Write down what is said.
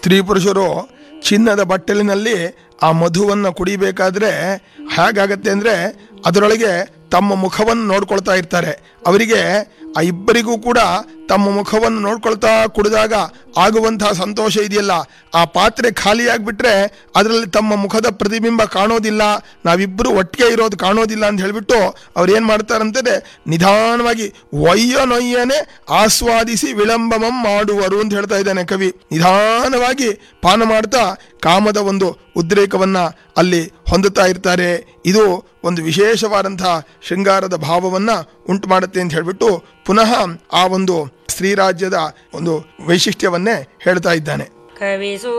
ಸ್ತ್ರೀ ಪುರುಷರು ಚಿನ್ನದ ಬಟ್ಟಲಿನಲ್ಲಿ ಆ ಮಧುವನ್ನು ಕುಡಿಬೇಕಾದ್ರೆ ಹೇಗಾಗತ್ತೆ ಅಂದರೆ ಅದರೊಳಗೆ ತಮ್ಮ ಮುಖವನ್ನು ನೋಡ್ಕೊಳ್ತಾ ಇರ್ತಾರೆ ಅವರಿಗೆ ಆ ಇಬ್ಬರಿಗೂ ಕೂಡ ತಮ್ಮ ಮುಖವನ್ನು ನೋಡ್ಕೊಳ್ತಾ ಕುಡಿದಾಗ ಆಗುವಂತಹ ಸಂತೋಷ ಇದೆಯಲ್ಲ ಆ ಪಾತ್ರೆ ಖಾಲಿಯಾಗ್ಬಿಟ್ರೆ ಅದರಲ್ಲಿ ತಮ್ಮ ಮುಖದ ಪ್ರತಿಬಿಂಬ ಕಾಣೋದಿಲ್ಲ ನಾವಿಬ್ಬರು ಒಟ್ಟಿಗೆ ಇರೋದು ಕಾಣೋದಿಲ್ಲ ಅಂತ ಹೇಳಿಬಿಟ್ಟು ಅವ್ರು ಏನು ಮಾಡ್ತಾರಂತಂದ್ರೆ ನಿಧಾನವಾಗಿ ಒಯ್ಯ ನೊಯ್ಯನೆ ಆಸ್ವಾದಿಸಿ ವಿಳಂಬಮಂ ಮಾಡುವರು ಅಂತ ಹೇಳ್ತಾ ಇದ್ದಾನೆ ಕವಿ ನಿಧಾನವಾಗಿ ಪಾನ ಮಾಡ್ತಾ ಕಾಮದ ಒಂದು ಉದ್ರೇಕವನ್ನ ಅಲ್ಲಿ ಹೊಂದುತ್ತಾ ಇರ್ತಾರೆ ಇದು ಒಂದು ವಿಶೇಷವಾದಂತಹ ಶೃಂಗಾರದ ಭಾವವನ್ನ ಉಂಟು ಮಾಡುತ್ತೆ ಅಂತ ಹೇಳ್ಬಿಟ್ಟು ಪುನಃ ಆ ಒಂದು ಸ್ತ್ರೀರಾಜ್ಯದ ಒಂದು ವೈಶಿಷ್ಟ್ಯವನ್ನೇ ಹೇಳ್ತಾ ಇದ್ದಾನೆ ಕವಿಸು